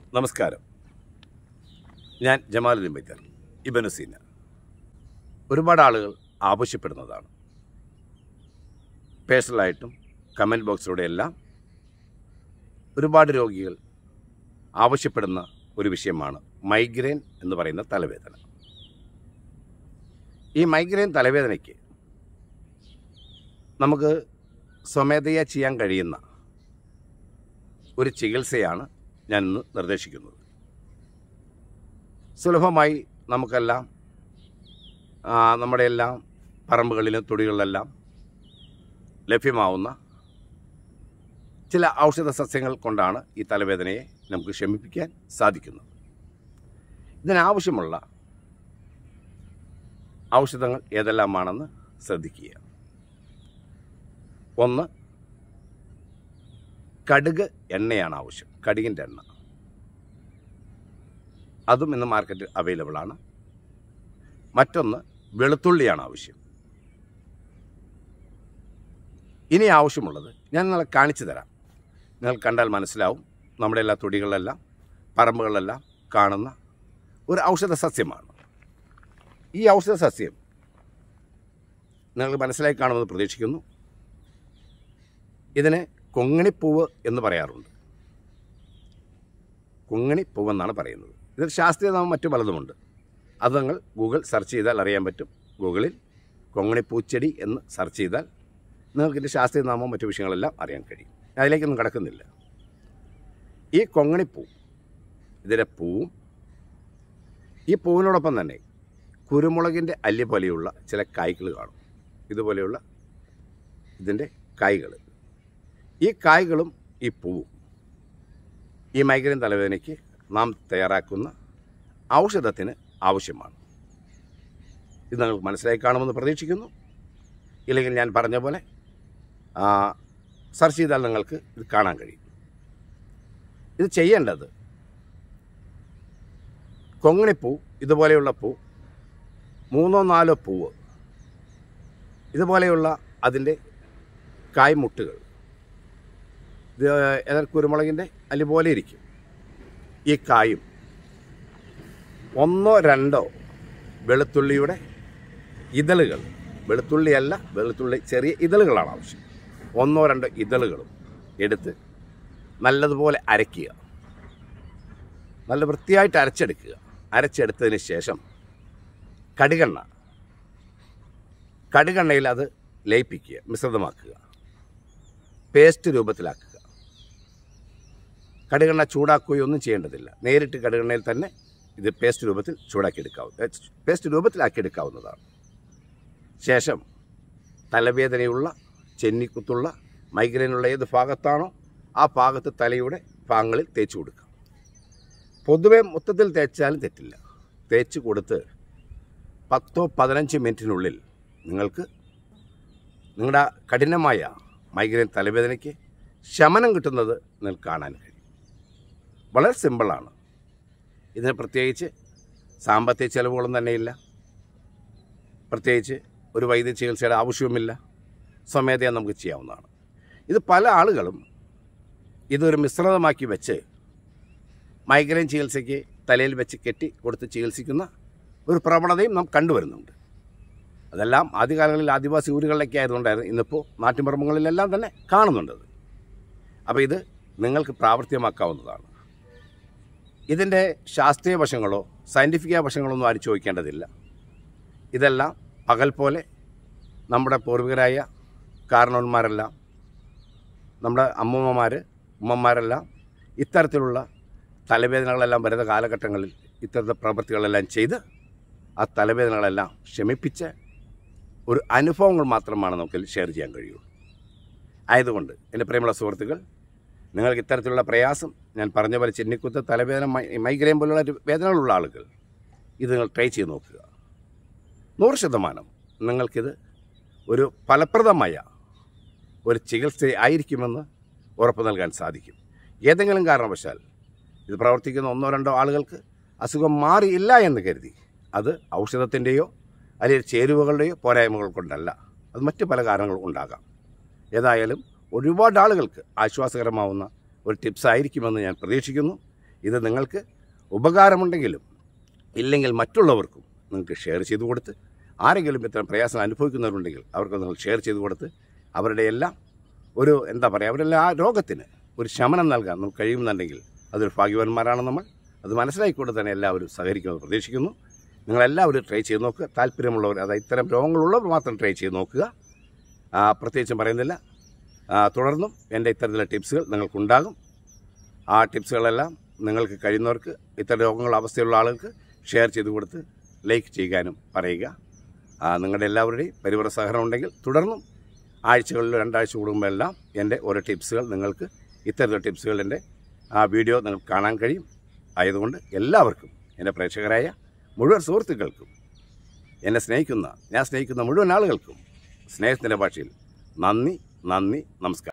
നമസ്കാരം ഞാൻ ജമാലുദ്ദീൻ ബൈത്തർ ഇബനുസീന ഒരുപാട് ആളുകൾ ആവശ്യപ്പെടുന്നതാണ് പേഴ്സണലായിട്ടും കമൻറ്റ് ബോക്സിലൂടെ എല്ലാം ഒരുപാട് രോഗികൾ ആവശ്യപ്പെടുന്ന ഒരു വിഷയമാണ് മൈഗ്രെയിൻ എന്ന് പറയുന്ന തലവേദന ഈ മൈഗ്രെയിൻ തലവേദനയ്ക്ക് നമുക്ക് സ്വമേധയാ ചെയ്യാൻ കഴിയുന്ന ഒരു ചികിത്സയാണ് ഞാൻ ഇന്ന് നിർദ്ദേശിക്കുന്നത് സുലഭമായി നമുക്കെല്ലാം ആ, നമ്മുടെ എല്ലാം പറമ്പുകളിലും തൊടികളിലെല്ലാം ലഭ്യമാവുന്ന ചില ഔഷധ സസ്യങ്ങൾ കൊണ്ടാണ് ഈ തലവേദനയെ നമുക്ക് ശമിപ്പിക്കാൻ സാധിക്കുന്നത് ഇതിനാവശ്യമുള്ള ഔഷധങ്ങൾ ഏതെല്ലാമാണെന്ന് ശ്രദ്ധിക്കുക ഒന്ന് കടുക് എണ്ണയാണ് ആവശ്യം കടുകിൻ്റെ എണ്ണ അതും ഇന്ന് മാർക്കറ്റിൽ അവൈലബിൾ ആണ് മറ്റൊന്ന് വെളുത്തുള്ളിയാണ് ആവശ്യം ഇനി ആവശ്യമുള്ളത് ഞാൻ നിങ്ങളെ കാണിച്ചു തരാം നിങ്ങൾ കണ്ടാൽ മനസ്സിലാവും നമ്മുടെ എല്ലാ തൊടികളിലെല്ലാം പറമ്പുകളിലെല്ലാം കാണുന്ന ഒരു ഔഷധ സസ്യമാണ് ഈ ഔഷധ സസ്യം നിങ്ങൾക്ക് മനസ്സിലായി കാണുമെന്ന് പ്രതീക്ഷിക്കുന്നു ഇതിന് കൊങ്ങിണിപ്പൂവ് എന്ന് പറയാറുണ്ട് കൊങ്ങിണിപ്പൂവ് എന്നാണ് പറയുന്നത് ഇതിൽ ശാസ്ത്രീയ നാമം മറ്റു പലതുമുണ്ട് അത് നിങ്ങൾ ഗൂഗിൾ സെർച്ച് ചെയ്താൽ അറിയാൻ പറ്റും ഗൂഗിളിൽ കൊങ്ങിണിപ്പൂച്ചെടി എന്ന് സെർച്ച് ചെയ്താൽ നിങ്ങൾക്ക് ഇതിൻ്റെ ശാസ്ത്രീയ നാമവും മറ്റു വിഷയങ്ങളെല്ലാം അറിയാൻ കഴിയും ഞാൻ അതിലേക്കൊന്നും കിടക്കുന്നില്ല ഈ കൊങ്ങിണിപ്പൂ ഇതിൻ്റെ പൂവും ഈ പൂവിനോടൊപ്പം തന്നെ കുരുമുളകിൻ്റെ അല്ലി പോലെയുള്ള ചില കായ്കൾ കാണും ഇതുപോലെയുള്ള ഇതിൻ്റെ കായ്കൾ ഈ കായ്കളും ഈ പൂവും ഈ മൈഗ്രെയിൻ തലവേദനയ്ക്ക് നാം തയ്യാറാക്കുന്ന ഔഷധത്തിന് ആവശ്യമാണ് ഇത് നിങ്ങൾക്ക് മനസ്സിലായി കാണുമെന്ന് പ്രതീക്ഷിക്കുന്നു ഇല്ലെങ്കിൽ ഞാൻ പറഞ്ഞ പോലെ സെർച്ച് ചെയ്താൽ നിങ്ങൾക്ക് ഇത് കാണാൻ കഴിയും ഇത് ചെയ്യേണ്ടത് കൊങ്ങിണിപ്പൂ ഇതുപോലെയുള്ള പൂ മൂന്നോ നാലോ പൂവ് ഇതുപോലെയുള്ള അതിൻ്റെ കായ്മുട്ടുകൾ ഇത് ഏതായാലും കുരുമുളകിൻ്റെ അല്ലി പോലെ ഇരിക്കും ഈ കായും ഒന്നോ രണ്ടോ വെളുത്തുള്ളിയുടെ ഇതളുകൾ വെളുത്തുള്ളിയല്ല വെളുത്തുള്ളി ചെറിയ ഇതളുകളാണ് ആവശ്യം ഒന്നോ രണ്ടോ ഇതളുകളും എടുത്ത് നല്ലതുപോലെ അരയ്ക്കുക നല്ല വൃത്തിയായിട്ട് അരച്ചെടുക്കുക അരച്ചെടുത്തതിന് ശേഷം കടുകെണ്ണ കടുകെണ്ണയിൽ അത് ലയിപ്പിക്കുക മിശ്രിതമാക്കുക പേസ്റ്റ് രൂപത്തിലാക്കുക കടുകെണ്ണ ചൂടാക്കുകയോ ഒന്നും ചെയ്യേണ്ടതില്ല നേരിട്ട് കടുകെണ്ണയിൽ തന്നെ ഇത് പേസ്റ്റ് രൂപത്തിൽ ചൂടാക്കി എടുക്കാവുന്ന പേസ്റ്റ് രൂപത്തിലാക്കി എടുക്കാവുന്നതാണ് ശേഷം തലവേദനയുള്ള ചെന്നിക്കുത്തുള്ള മൈഗ്രെയിനുള്ള ഏത് ഭാഗത്താണോ ആ ഭാഗത്ത് തലയുടെ ഭാഗങ്ങളിൽ തേച്ച് കൊടുക്കുക പൊതുവെ മൊത്തത്തിൽ തേച്ചാലും തെറ്റില്ല തേച്ച് കൊടുത്ത് പത്തോ പതിനഞ്ച് മിനിറ്റിനുള്ളിൽ നിങ്ങൾക്ക് നിങ്ങളുടെ കഠിനമായ മൈഗ്രെയിൻ തലവേദനയ്ക്ക് ശമനം കിട്ടുന്നത് നിങ്ങൾക്ക് കാണാൻ കഴിയും വളരെ സിമ്പിളാണ് ഇതിന് പ്രത്യേകിച്ച് സാമ്പത്തിക ചിലവുകളൊന്നും തന്നെയില്ല പ്രത്യേകിച്ച് ഒരു വൈദ്യ ചികിത്സയുടെ ആവശ്യവുമില്ല സ്വമേധയാ നമുക്ക് ചെയ്യാവുന്നതാണ് ഇത് പല ആളുകളും ഇതൊരു മിശ്രിതമാക്കി വെച്ച് മൈഗ്രെയിൻ ചികിത്സയ്ക്ക് തലയിൽ വെച്ച് കെട്ടി കൊടുത്ത് ചികിത്സിക്കുന്ന ഒരു പ്രവണതയും നാം കണ്ടുവരുന്നുണ്ട് അതെല്ലാം ആദ്യകാലങ്ങളിൽ ആദിവാസി ഊരുകളിലൊക്കെ ആയതുകൊണ്ടായിരുന്നു ഇന്നിപ്പോൾ നാട്ടിൻപുറങ്ങളിലെല്ലാം തന്നെ കാണുന്നുണ്ടത് അപ്പോൾ ഇത് നിങ്ങൾക്ക് പ്രാവർത്തികമാക്കാവുന്നതാണ് ഇതിൻ്റെ ശാസ്ത്രീയ വശങ്ങളോ സയൻറ്റിഫിക് വശങ്ങളോ ഒന്നും ആരും ചോദിക്കേണ്ടതില്ല ഇതെല്ലാം പകൽ പോലെ നമ്മുടെ പൂർവികരായ കാരണവന്മാരെല്ലാം നമ്മുടെ അമ്മൂമ്മമാർ ഉമ്മമാരെല്ലാം ഇത്തരത്തിലുള്ള തലവേദനകളെല്ലാം വരുന്ന കാലഘട്ടങ്ങളിൽ ഇത്തരത്തിലുള്ള പ്രവൃത്തികളെല്ലാം ചെയ്ത് ആ തലവേദനകളെല്ലാം ശമിപ്പിച്ച ഒരു അനുഭവങ്ങൾ മാത്രമാണ് നമുക്ക് ഷെയർ ചെയ്യാൻ കഴിയുള്ളൂ ആയതുകൊണ്ട് എൻ്റെ പ്രിയമുള്ള സുഹൃത്തുക്കൾ നിങ്ങൾക്ക് ഇത്തരത്തിലുള്ള പ്രയാസം ഞാൻ പറഞ്ഞ പോലെ ചെന്നിക്കുത്ത് തലവേദന മൈ- മൈഗ്രെയിൻ പോലുള്ള ഒരു വേദനകളുള്ള ആളുകൾ ഇത് നിങ്ങൾ ട്രൈ ചെയ്ത് നോക്കുക നൂറ് ശതമാനം നിങ്ങൾക്കിത് ഒരു ഫലപ്രദമായ ഒരു ചികിത്സ ആയിരിക്കുമെന്ന് ഉറപ്പ് നൽകാൻ സാധിക്കും ഏതെങ്കിലും കാരണവശാൽ ഇത് പ്രവർത്തിക്കുന്ന ഒന്നോ രണ്ടോ ആളുകൾക്ക് അസുഖം മാറിയില്ല എന്ന് കരുതി അത് ഔഷധത്തിൻ്റെയോ അല്ലെങ്കിൽ ചേരുവകളുടെയോ പോരായ്മകൾ കൊണ്ടല്ല അത് മറ്റ് പല കാരണങ്ങളും ഉണ്ടാകാം ഏതായാലും ഒരുപാട് ആളുകൾക്ക് ആശ്വാസകരമാവുന്ന ഒരു ടിപ്സ് ആയിരിക്കുമെന്ന് ഞാൻ പ്രതീക്ഷിക്കുന്നു ഇത് നിങ്ങൾക്ക് ഉപകാരമുണ്ടെങ്കിലും ഇല്ലെങ്കിൽ മറ്റുള്ളവർക്കും നിങ്ങൾക്ക് ഷെയർ ചെയ്ത് കൊടുത്ത് ആരെങ്കിലും ഇത്തരം പ്രയാസം അനുഭവിക്കുന്നവരുണ്ടെങ്കിൽ അവർക്ക് നിങ്ങൾ ഷെയർ ചെയ്ത് കൊടുത്ത് അവരുടെ എല്ലാം ഒരു എന്താ പറയുക അവരുടെ ആ രോഗത്തിന് ഒരു ശമനം നൽകാൻ നമുക്ക് കഴിയുമെന്നുണ്ടെങ്കിൽ അതൊരു ഭാഗ്യവാന്മാരാണ് നമ്മൾ അത് മനസ്സിലാക്കിക്കൊണ്ട് തന്നെ എല്ലാവരും സഹകരിക്കുമെന്ന് പ്രതീക്ഷിക്കുന്നു നിങ്ങളെല്ലാവരും ട്രൈ ചെയ്ത് നോക്കുക താല്പര്യമുള്ളവർ അതായത് ഇത്തരം രോഗങ്ങളുള്ളവർ മാത്രം ട്രൈ ചെയ്ത് നോക്കുക ആ, പ്രത്യേകിച്ചും പറയുന്നില്ല ആ, തുടർന്നും എൻ്റെ ഇത്തരത്തിലുള്ള ടിപ്സുകൾ നിങ്ങൾക്കുണ്ടാകും ആ ടിപ്സുകളെല്ലാം നിങ്ങൾക്ക് കഴിയുന്നവർക്ക് ഇത്തരം രോഗങ്ങൾ അവസ്ഥയുള്ള ആളുകൾക്ക് ഷെയർ ചെയ്ത് കൊടുത്ത് ലൈക്ക് ചെയ്യാനും പറയുക ആ, നിങ്ങളുടെ എല്ലാവരുടെയും പരിപൂർണ്ണ സഹകരണം ഉണ്ടെങ്കിൽ തുടർന്നും ആഴ്ചകളിൽ രണ്ടാഴ്ച കൂടുമ്പോൾ എല്ലാം എൻ്റെ ഓരോ ടിപ്സുകൾ നിങ്ങൾക്ക് ഇത്തരത്തിലുള്ള ടിപ്സുകൾ എൻ്റെ ആ വീഡിയോ നിങ്ങൾക്ക് കാണാൻ കഴിയും ആയതുകൊണ്ട് എല്ലാവർക്കും എൻ്റെ പ്രേക്ഷകരായ മുഴുവൻ സുഹൃത്തുക്കൾക്കും എന്നെ സ്നേഹിക്കുന്ന ഞാൻ സ്നേഹിക്കുന്ന മുഴുവൻ ആളുകൾക്കും സ്നേഹത്തിൻ്റെ ഭാഷയിൽ നന്ദി നന്ദി നമസ്കാരം